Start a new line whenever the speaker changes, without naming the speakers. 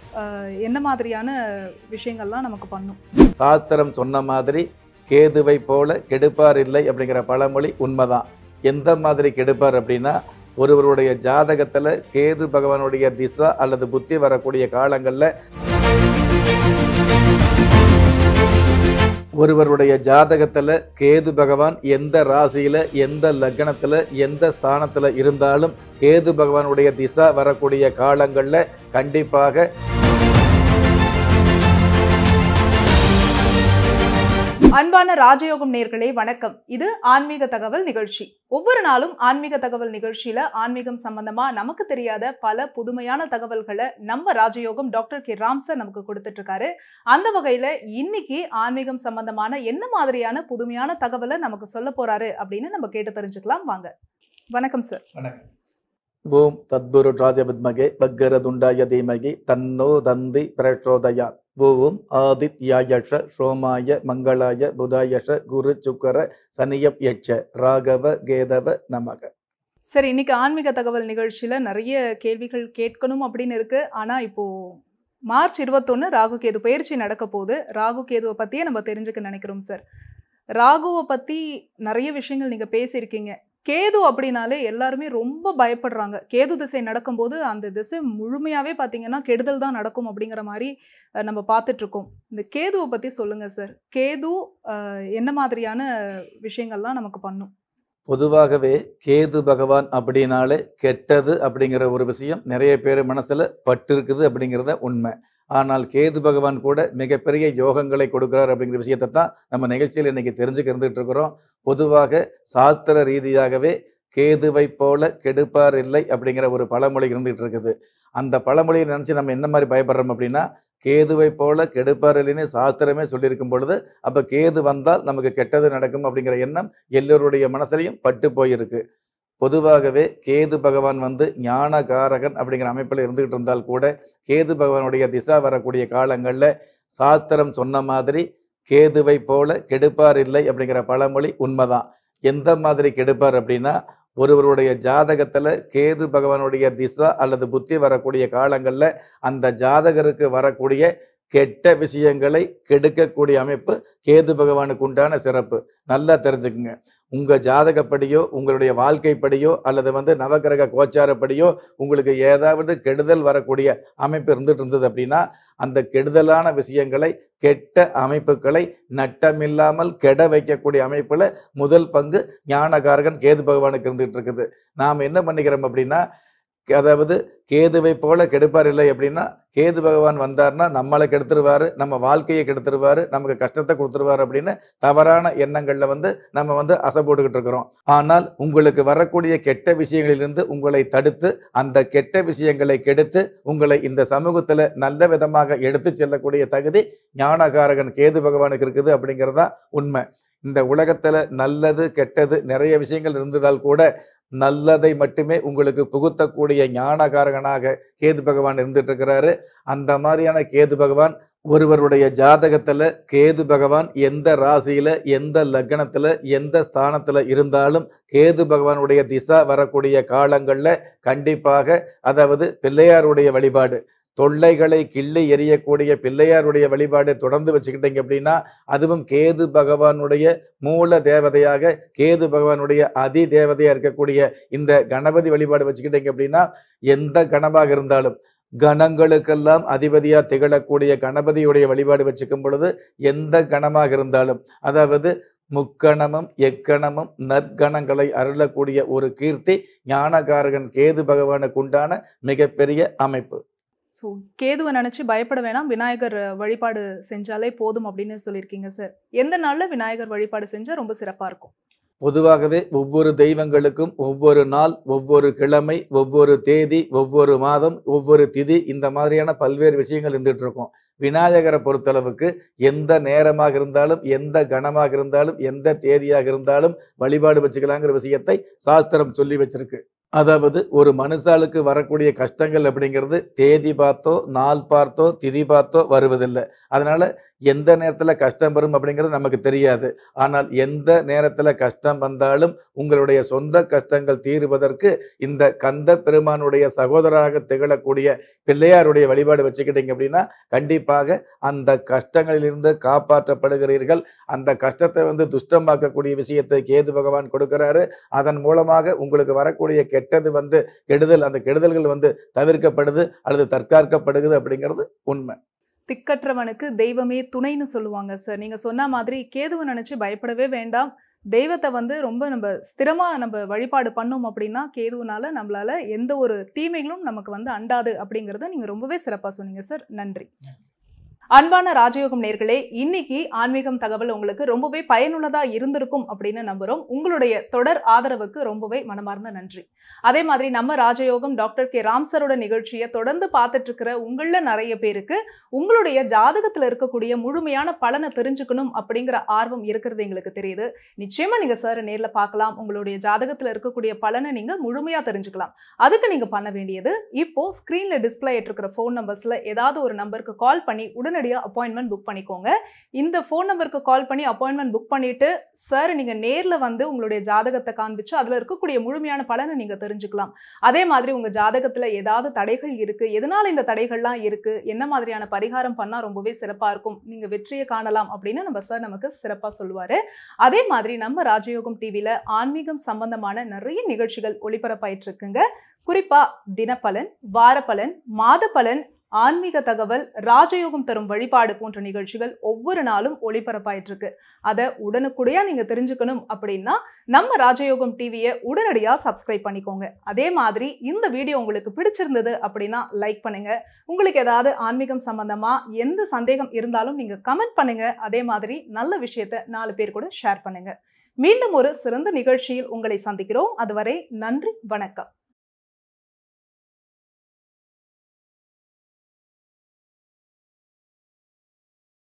அஹ், என்ன மாதிரியான விஷயங்கள்லாம் நமக்கு பண்ணும்
சாஸ்திரம் சொன்ன மாதிரி கேதுவை போல கெடுப்பார் இல்லை அப்படிங்கிற பழமொழி உண்மைதான் எந்த மாதிரி கெடுப்பார் அப்படின்னா ஒருவருடைய ஜாதகத்துல கேது பகவானுடைய திசா அல்லது புத்தி வரக்கூடிய காலங்கள்ல ஒருவருடைய ஜாதகத்துல கேது பகவான் எந்த ராசியில எந்த லக்னத்துல எந்த ஸ்தானத்துல இருந்தாலும் கேது பகவானுடைய திசா வரக்கூடிய காலங்கள்ல கண்டிப்பாக
அன்பான ராஜயோகம் நேர்களே வணக்கம் இது ஆன்மீக தகவல் நிகழ்ச்சி ஒவ்வொரு நாளும் ஆன்மீக தகவல் நிகழ்ச்சியில ஆன்மீகம் சம்பந்தமா நமக்கு தெரியாத பல புதுமையான தகவல்களை நம்ம ராஜயோகம் டாக்டர் கே ராம் சார் நமக்கு கொடுத்துட்டு இருக்காரு அந்த வகையில இன்னைக்கு ஆன்மீகம் சம்பந்தமான என்ன மாதிரியான புதுமையான தகவலை நமக்கு சொல்ல போறாரு அப்படின்னு நம்ம கேட்டு தெரிஞ்சுக்கலாம் வாங்க வணக்கம் சார்
ஓம் தத்புரு ராஜவித்மகே பக்கரதுண்டாய தீமகி தன்னோ தந்தி பிரச்சோதயா ஓம் ஆதித்யாயஷ சோமாய மங்களாய புதாயஷ குரு சுக்கர சனியப் யட்ச ராகவ கேதவ நமக
சரி இன்னைக்கு ஆன்மீக தகவல் நிகழ்ச்சியில நிறைய கேள்விகள் கேட்கணும் அப்படின்னு இருக்கு ஆனா இப்போ மார்ச் இருபத்தொன்னு ராகு கேது பயிற்சி நடக்க போகுது ராகு கேதுவை பத்தியே நம்ம தெரிஞ்சுக்க நினைக்கிறோம் சார் ராகுவை பத்தி நிறைய விஷயங்கள் நீங்க பேசியிருக்கீங்க கேது அப்படின்னாலே எல்லாருமே ரொம்ப பயப்படுறாங்க கேது திசை நடக்கும்போது அந்த திசை முழுமையாவே பார்த்தீங்கன்னா கெடுதல் தான் நடக்கும் அப்படிங்கிற மாதிரி அஹ், நம்ம பார்த்துட்டு இருக்கோம் இந்த கேதுவை பத்தி சொல்லுங்க சார் கேது அஹ், என்ன மாதிரியான விஷயங்கள்லாம் நமக்கு பண்ணும்
பொதுவாகவே கேது பகவான் அப்படின்னாலே கெட்டது அப்படிங்கிற ஒரு விஷயம் நிறைய பேர் மனசுல பட்டிருக்குது அப்படிங்கிறத உண்மை ஆனால் கேது பகவான் கூட மிகப்பெரிய யோகங்களை கொடுக்கிறார் அப்படிங்கிற விஷயத்தை தான் நம்ம நிகழ்ச்சியில் இன்னைக்கு தெரிஞ்சுக்க இருந்துட்டு இருக்கிறோம் பொதுவாக சாஸ்திர ரீதியாகவே கேதுவை போல கெடுப்பார் இல்லை அப்படிங்கிற ஒரு பழமொழி இருந்துகிட்டு இருக்குது அந்த பழமொழியை நினச்சி நம்ம என்ன மாதிரி பயப்படுறோம் அப்படின்னா கேதுவை போல கெடுப்பார் இல்லைன்னு சாஸ்திரமே சொல்லியிருக்கும் பொழுது அப்போ கேது வந்தால் நமக்கு கெட்டது நடக்கும் அப்படிங்கிற எண்ணம் எல்லோருடைய மனசுலையும் பட்டு போயிருக்கு பொதுவாகவே கேது பகவான் வந்து ஞானகாரகன் அப்படிங்கிற அமைப்பில் இருந்துகிட்டு இருந்தால் கூட கேது பகவானுடைய திசா வரக்கூடிய காலங்களில் சாஸ்திரம் சொன்ன மாதிரி கேதுவை போல கெடுப்பார் இல்லை அப்படிங்கிற பழமொழி உண்மைதான் எந்த மாதிரி கெடுப்பார் அப்படின்னா ஒருவருடைய ஜாதகத்துல கேது பகவானுடைய திசா அல்லது புத்தி வரக்கூடிய காலங்கள்ல அந்த ஜாதகருக்கு வரக்கூடிய கெட்ட விஷயங்களை கெடுக்கக்கூடிய அமைப்பு கேது பகவானுக்கு உண்டான சிறப்பு நல்லா தெரிஞ்சுக்குங்க உங்க ஜாதகப்படியோ உங்களுடைய வாழ்க்கைப்படியோ அல்லது வந்து நவகிரக கோச்சாரப்படியோ உங்களுக்கு ஏதாவது கெடுதல் வரக்கூடிய அமைப்பு இருந்துட்டு இருந்தது அப்படின்னா அந்த கெடுதலான விஷயங்களை கெட்ட அமைப்புகளை நட்டமில்லாமல் கெட வைக்கக்கூடிய அமைப்புல முதல் பங்கு ஞானகாரகன் கேது பகவானுக்கு இருந்துட்டு இருக்குது நாம் என்ன பண்ணிக்கிறோம் அப்படின்னா அதாவது கேதுவை போல கெடுப்பார் இல்லை அப்படின்னா கேது பகவான் வந்தார்னா நம்மளை கெடுத்துருவாரு நம்ம வாழ்க்கையை கெடுத்துருவாரு நமக்கு கஷ்டத்தை கொடுத்துருவாரு அப்படின்னு தவறான எண்ணங்கள்ல வந்து நம்ம வந்து அசை போட்டுக்கிட்டு இருக்கிறோம் ஆனால் உங்களுக்கு வரக்கூடிய கெட்ட விஷயங்களிலிருந்து உங்களை தடுத்து அந்த கெட்ட விஷயங்களை கெடுத்து உங்களை இந்த சமூகத்துல நல்ல விதமாக எடுத்து செல்லக்கூடிய தகுதி ஞானகாரகன் கேது பகவானுக்கு இருக்குது அப்படிங்கிறதா உண்மை இந்த உலகத்துல நல்லது கெட்டது நிறைய விஷயங்கள் இருந்ததால் கூட நல்லதை மட்டுமே உங்களுக்கு புகுத்தக்கூடிய ஞானகாரகனாக கேது பகவான் இருந்துட்டு இருக்கிறாரு அந்த மாதிரியான கேது பகவான் ஒருவருடைய ஜாதகத்துல கேது பகவான் எந்த ராசியில எந்த லக்னத்துல எந்த ஸ்தானத்துல இருந்தாலும் கேது பகவானுடைய திசா வரக்கூடிய காலங்கள்ல கண்டிப்பாக அதாவது பிள்ளையாருடைய வழிபாடு தொல்லைகளை கிள்ளி எறியக்கூடிய பிள்ளையாருடைய வழிபாடு தொடர்ந்து வச்சுக்கிட்டீங்க அப்படின்னா அதுவும் கேது பகவானுடைய மூல தேவதையாக கேது பகவானுடைய அதி தேவதையா இருக்கக்கூடிய இந்த கணபதி வழிபாடு வச்சுக்கிட்டீங்க அப்படின்னா எந்த கணமாக இருந்தாலும் கணங்களுக்கெல்லாம் அதிபதியா திகழக்கூடிய கணபதியுடைய வழிபாடு வச்சுக்கும் பொழுது எந்த கணமாக இருந்தாலும் அதாவது முக்கணமும் எக்கணமும் நற்கணங்களை அருளக்கூடிய ஒரு கீர்த்தி ஞானகாரகன் கேது பகவானுக்கு உண்டான மிகப்பெரிய அமைப்பு
ஸோ கேதுவை நினச்சி பயப்பட வேணாம் விநாயகர் அஹ், வழிபாடு செஞ்சாலே போதும் அப்படின்னு சொல்லியிருக்கீங்க சார் எந்த நாளில் விநாயகர் வழிபாடு செஞ்சால் ரொம்ப சிறப்பாக இருக்கும்
பொதுவாகவே ஒவ்வொரு தெய்வங்களுக்கும் ஒவ்வொரு நாள் ஒவ்வொரு கிழமை ஒவ்வொரு தேதி ஒவ்வொரு மாதம் ஒவ்வொரு திதி இந்த மாதிரியான பல்வேறு விஷயங்கள் இருந்துட்டு இருக்கும் விநாயகரை பொறுத்தளவுக்கு எந்த நேரமாக இருந்தாலும் எந்த கணமாக இருந்தாலும் எந்த தேதியாக இருந்தாலும் வழிபாடு வச்சுக்கலாங்கிற விஷயத்தை சாஸ்திரம் சொல்லி வச்சிருக்கு அதாவது ஒரு மனுஷாளுக்கு வரக்கூடிய கஷ்டங்கள் அப்படிங்கிறது தேதி பார்த்தோ நாள் பார்த்தோ திதி பார்த்தோ வருவதில்லை அதனால எந்த நேரத்தில் கஷ்டம் வரும் அப்படிங்கிறது நமக்கு தெரியாது ஆனால் எந்த நேரத்தில் கஷ்டம் வந்தாலும் உங்களுடைய சொந்த கஷ்டங்கள் தீருவதற்கு இந்த கந்த பெருமானுடைய சகோதரராக திகழக்கூடிய பிள்ளையாருடைய வழிபாடு வச்சுக்கிட்டீங்க அப்படின்னா கண்டிப்பாக அந்த கஷ்டங்களிலிருந்து காப்பாற்றப்படுகிறீர்கள் அந்த கஷ்டத்தை வந்து துஷ்டமாக்கக்கூடிய விஷயத்தை கேது பகவான் கொடுக்கிறாரு அதன் மூலமாக உங்களுக்கு வரக்கூடிய கெட்டது வந்து கெடுதல் அந்த கெடுதல்கள் வந்து தவிர்க்கப்படுது அல்லது தற்காக்கப்படுகிறது அப்படிங்கிறது உண்மை
திக்கற்றவனுக்கு தெய்வமே துணைன்னு சொல்லுவாங்க சார் நீங்க சொன்ன மாதிரி கேதுவை நினைச்சு பயப்படவே வேண்டாம் தெய்வத்தை வந்து ரொம்ப நம்ம ஸ்திரமா நம்ம வழிபாடு பண்ணோம் அப்படின்னா கேதுவுனால நம்மளால எந்த ஒரு தீமைகளும் நமக்கு வந்து அண்டாது அப்படிங்கறத நீங்க ரொம்பவே சிறப்பா சொன்னீங்க சார் நன்றி அன்பான ராஜயோகம் நேர்களே இன்னைக்கு ஆன்மீகம் தகவல் உங்களுக்கு ரொம்பவே பயனுள்ளதா இருந்திருக்கும் அப்படின்னு நம்புறோம் உங்களுடைய தொடர் ஆதரவுக்கு ரொம்பவே மனமார்ந்த நன்றி அதே மாதிரி நம்ம ராஜயோகம் டாக்டர் கே ராம் சரோட நிகழ்ச்சியை தொடர்ந்து பார்த்துட்டு இருக்கிற உங்கள நிறைய பேருக்கு உங்களுடைய ஜாதகத்துல இருக்கக்கூடிய முழுமையான பலனை தெரிஞ்சுக்கணும் அப்படிங்கிற ஆர்வம் இருக்கிறது எங்களுக்கு தெரியுது நிச்சயமா நீங்க சார் நேர்ல பார்க்கலாம் உங்களுடைய ஜாதகத்துல இருக்கக்கூடிய பலனை நீங்க முழுமையா தெரிஞ்சுக்கலாம் அதுக்கு நீங்க பண்ண வேண்டியது இப்போ ஸ்கிரீன்ல டிஸ்பிளே ஆயிட்டு இருக்கிற ஃபோன் நம்பர்ஸ்ல ஏதாவது ஒரு நம்பருக்கு கால் பண்ணி உடனடியாக அப்பாயின்மெண்ட் புக் பண்ணிக்கோங்க இந்த ஃபோன் நம்பருக்கு கால் பண்ணி அப்பாயின்மெண்ட் புக் பண்ணிட்டு சார் நீங்க நேர்ல வந்து உங்களுடைய ஜாதகத்தை காண்பிச்சு அதுல இருக்கக்கூடிய முழுமையான பலனை நீங்க தெரிஞ்சுக்கலாம் அதே மாதிரி உங்க ஜாதகத்துல ஏதாவது தடைகள் இருக்கு எதனால இந்த தடைகள்லாம் இருக்கு என்ன மாதிரியான பரிகாரம் பண்ணா ரொம்பவே சிறப்பா இருக்கும் நீங்க வெற்றியை காணலாம் அப்படின்னு நம்ம சார் நமக்கு சிறப்பா சொல்லுவாரு அதே மாதிரி நம்ம ராஜயோகம் டிவில ஆன்மீகம் சம்பந்தமான நிறைய நிகழ்ச்சிகள் ஒளிபரப்பாயிட்டு இருக்குங்க குறிப்பா தினப்பலன் வாரப்பலன் மாத பலன் ஆன்மீக தகவல் ராஜயோகம் தரும் வழிபாடு போன்ற நிகழ்ச்சிகள் ஒவ்வொரு நாளும் ஒளிபரப்பாயிட்டு இருக்கு அதை உடனுக்குடையா நீங்க தெரிஞ்சுக்கணும் அப்படின்னா நம்ம ராஜயோகம் டிவியை உடனடியாக சப்ஸ்கிரைப் பண்ணிக்கோங்க அதே மாதிரி இந்த வீடியோ உங்களுக்கு பிடிச்சிருந்தது அப்படின்னா லைக் பண்ணுங்க உங்களுக்கு ஏதாவது ஆன்மீகம் சம்பந்தமா எந்த சந்தேகம் இருந்தாலும் நீங்க கமெண்ட் பண்ணுங்க அதே மாதிரி நல்ல விஷயத்த நாலு பேர் கூட ஷேர் பண்ணுங்க மீண்டும் ஒரு சிறந்த நிகழ்ச்சியில் உங்களை சந்திக்கிறோம் அதுவரை நன்றி வணக்கம்